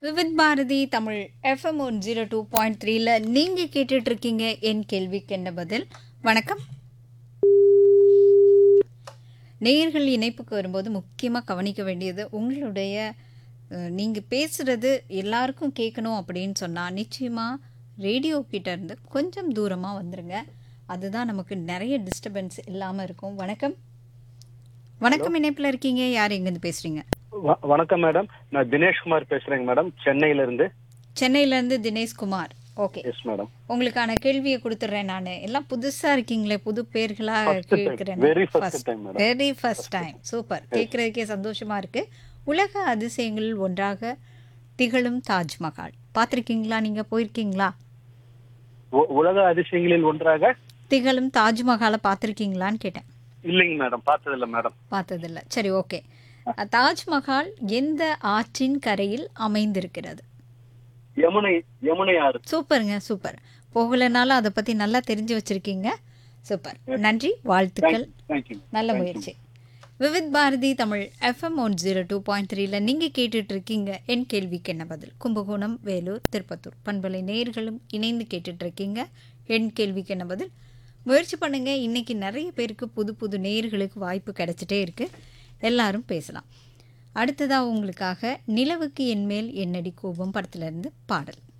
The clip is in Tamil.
Vividh Bharati Tamil FM one zero two point த்ரீல நீங்கள் கேட்டுட்டு இருக்கீங்க என் கேள்விக்கு என்ன பதில் வணக்கம் நேயர்கள் இணைப்புக்கு வரும்போது முக்கியமாக கவனிக்க வேண்டியது உங்களுடைய நீங்கள் பேசுகிறது எல்லாருக்கும் கேட்கணும் அப்படின்னு சொன்னால் நிச்சயமாக ரேடியோ கிட்ட இருந்து கொஞ்சம் தூரமாக வந்துருங்க அதுதான் நமக்கு நிறைய டிஸ்டர்பன்ஸ் இல்லாமல் இருக்கும் வணக்கம் வணக்கம் இணைப்பில் இருக்கீங்க யார் எங்கேருந்து பேசுகிறீங்க வ- வணக்கம் மேடம் நான் தினேஷ்குமார் பேசுறேங்க மேடம் சென்னையில இருந்து சென்னையிலேருந்து தினேஷ்குமார் ஓகே எஸ் மேடம் உங்களுக்கான கேள்வியை கொடுத்துட்றேன் நான் எல்லாம் புதுசா இருக்கீங்களே புது பேர்களா First time. கேட்கிறேன் Very first time, madam. Very first time super கேட்கறதுக்கே சந்தோஷமா இருக்கு உலக அதிசயங்களில் ஒன்றாக திகழும் தாஜ்மஹால் பார்த்துருக்கீங்களா நீங்க போயிருக்கீங்களா உ- உலக அதிசயங்களில் ஒன்றாக திகழும் தாஜ்மஹாலை பார்த்துருக்கீங்களான்னு கேட்டேன் இல்லைங்க மேடம் பார்த்ததில்ல மேடம் பார்த்ததில்ல சரி ஓகே தாஜ்மஹால் எந்த ஆற்றின் கரையில் அமைந்திருக்கிறது யமுனை யமுனை ஆறு சூப்பருங்க சூப்பர் போகலைனாலும் அதை பற்றி நல்லா தெரிஞ்சு வச்சுருக்கீங்க சூப்பர் நன்றி வாழ்த்துக்கள் தேங்க்யூ நல்ல முயற்சி Vividh Bharati Tamil FM one zero two point த்ரீல நீங்கள் கேட்டுட்டு இருக்கீங்க என் கேள்விக்கு என்ன பதில் கும்பகோணம் வேலூர் திருப்பத்தூர் பண்பலை நேயர்களும் இணைந்து கேட்டுட்டு இருக்கீங்க என் கேள்விக்கு என்ன பதில் முயற்சி பண்ணுங்க இன்னைக்கு நிறைய பேருக்கு புது புது நேயர்களுக்கு வாய்ப்பு கிடைச்சிட்டே இருக்கு எல்லாரும் பேசலாம் அடுத்ததாக உங்களுக்காக நிலவுக்கு என்மேல் என்னடி கோபம் படத்துல இருந்து பாடல்